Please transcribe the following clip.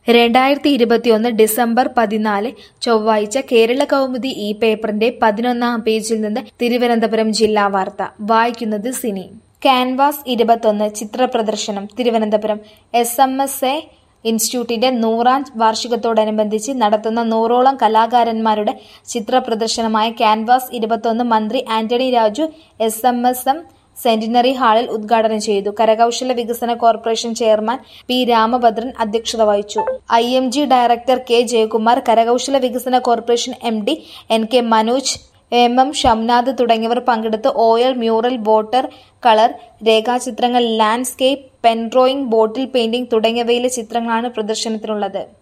രണ്ടായിരത്തി ഇരുപത്തിയൊന്ന് ഡിസംബർ പതിനാല് ചൊവ്വാഴ്ച കേരള കൗമുദി ഈ പേപ്പറിന്റെ പതിനൊന്നാം പേജിൽ നിന്ന് തിരുവനന്തപുരം ജില്ലാ വാർത്ത വായിക്കുന്നത് സിനി ക്യാൻവാസ് ഇരുപത്തൊന്ന് ചിത്രപ്രദർശനം Thiruvananthapuram S M S A ഇൻസ്റ്റിറ്റ്യൂട്ടിന്റെ നൂറാം വാർഷികത്തോടനുബന്ധിച്ച് നടത്തുന്ന നൂറോളം കലാകാരന്മാരുടെ ചിത്രപ്രദർശനമായ ക്യാൻവാസ് ഇരുപത്തൊന്ന് മന്ത്രി Antony Raju S M S M centenary ഹാളിൽ ഉദ്ഘാടനം ചെയ്തു കരകൗശല വികസന കോർപ്പറേഷൻ ചെയർമാൻ പി രാമഭദ്രൻ അധ്യക്ഷത വഹിച്ചു I M G director K Jayakumar കരകൗശല വികസന corporation M D N K Manoj M M Shamnath തുടങ്ങിയവർ പങ്കെടുത്ത് ഓയിൽ മ്യൂറൽ വാട്ടർ കളർ രേഖാചിത്രങ്ങൾ landscape pen drawing bottle painting തുടങ്ങിയവയിലെ ചിത്രങ്ങളാണ് പ്രദർശനത്തിനുള്ളത്